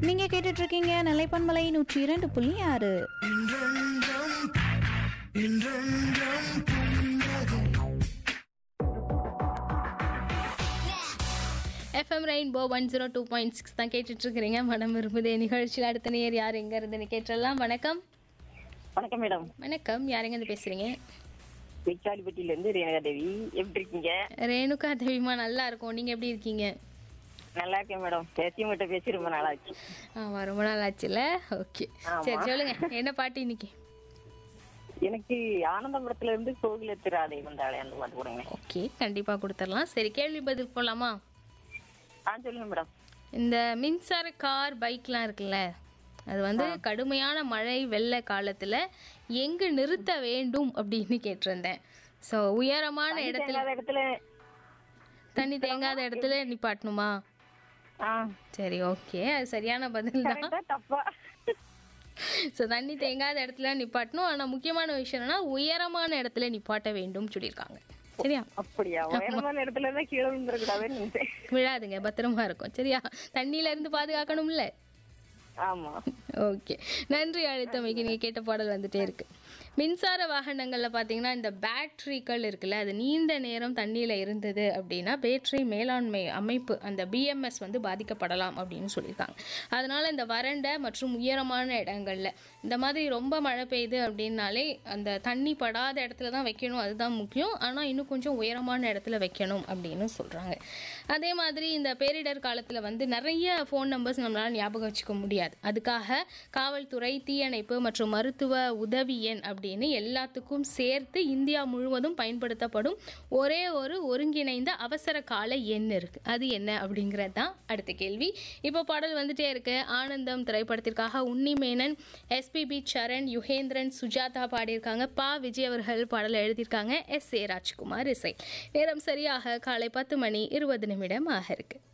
நீங்க கேட்டுட்டு இருக்கீங்க நிலைப்பன்மலை நூற்றி இரண்டு புள்ளி ஆறு FM rainbow one zero two point six தான் கேட்டுட்டு இருக்கிறீங்க மனம் விரும்புதே நிகழ்ச்சியில் அடுத்த நேர் யார் எங்க இருந்துன்னு கேட்டுடலாம் வணக்கம் வணக்கம் மேடம் வணக்கம் யாருங்க இருந்து பேசுறீங்க விக்காடிப்பட்டியில இருந்து ரேணுகா தேவி எப்படி இருக்கீங்க ரேணுகா தேவிமா நல்லா இருக்கும் நீங்க எப்படி இருக்கீங்க நல்லா இருக்கேன் மேடம் பேசி மட்டும் பேசி ரொம்ப நாள் ஆச்சு ஆமா ரொம்ப நாள் ஆச்சுல ஓகே சரி சொல்லுங்க என்ன பாட்டு இன்னைக்கு எனக்கு ஆனந்தபுரத்துல இருந்து கோகில திராதை வந்தாளே அந்த மாதிரி கொடுங்க ஓகே கண்டிப்பா கொடுத்துடலாம் சரி கேள்வி பதில் போலாமா ஆ சொல்லுங்க மேடம் இந்த மின்சார கார் பைக்லாம் இருக்குல்ல அது வந்து கடுமையான மழை வெள்ள காலத்துல எங்க நிறுத்த வேண்டும் அப்படின்னு கேட்டிருந்தேன் ஸோ உயரமான இடத்துல இல்லாத இடத்துல தண்ணி தேங்காத இடத்துல நிப்பாட்டணுமா ஆ சரி ஓகே அது சரியான பதில் தான் கரெக்டா தப்பா ஸோ தண்ணி தேங்காத இடத்துல நிப்பாட்டணும் ஆனா முக்கியமான விஷயம் என்னன்னா உயரமான இடத்துல நிப்பாட்ட வேண்டும் சொல்லியிருக்காங்க சரியா அப்படியா உயரமான இடத்துல தான் கீழே விழுந்துடக்கூடாதுன்னு நினைச்சேன் விழாதுங்க பத்திரமா இருக்கும் சரியா தண்ணியில இருந்து பாதுகாக்கணும்ல ஆமா ஓகே நன்றி அழைத்தமைக்கு நீங்கள் கேட்ட பாடல் வந்துட்டே இருக்கு மின்சார வாகனங்களில் பார்த்தீங்கன்னா இந்த பேட்டரிகள் இருக்குல்ல அது நீண்ட நேரம் தண்ணியில் இருந்தது அப்படின்னா பேட்டரி மேலாண்மை அமைப்பு அந்த பிஎம்எஸ் வந்து பாதிக்கப்படலாம் அப்படின்னு சொல்லியிருக்காங்க அதனால இந்த வறண்ட மற்றும் உயரமான இடங்கள்ல இந்த மாதிரி ரொம்ப மழை பெய்யுது அப்படின்னாலே அந்த தண்ணி படாத இடத்துல தான் வைக்கணும் அதுதான் முக்கியம் ஆனால் இன்னும் கொஞ்சம் உயரமான இடத்துல வைக்கணும் அப்படின்னு சொல்கிறாங்க அதே மாதிரி இந்த பேரிடர் காலத்தில் வந்து நிறைய ஃபோன் நம்பர்ஸ் நம்மளால் ஞாபகம் வச்சுக்க முடியாது அதுக்காக காவல்துறை தீயணைப்பு மற்றும் மருத்துவ உதவி எண் அப்படின்னு எல்லாத்துக்கும் சேர்த்து இந்தியா முழுவதும் பயன்படுத்தப்படும் ஒரே ஒரு ஒருங்கிணைந்த அவசர கால எண் இருக்கு அது என்ன அப்படிங்கிறது தான் அடுத்த கேள்வி இப்போ பாடல் வந்துட்டே இருக்கு ஆனந்தம் திரைப்படத்திற்காக உன்னிமேனன் எஸ்பிபி சரண் யுகேந்திரன் சுஜாதா பாடியிருக்காங்க பா விஜய் அவர்கள் பாடலை எழுதியிருக்காங்க எஸ் ஏ ராஜ்குமார் இசை நேரம் சரியாக காலை பத்து மணி இருபது நிமிடம் ஆக இருக்கு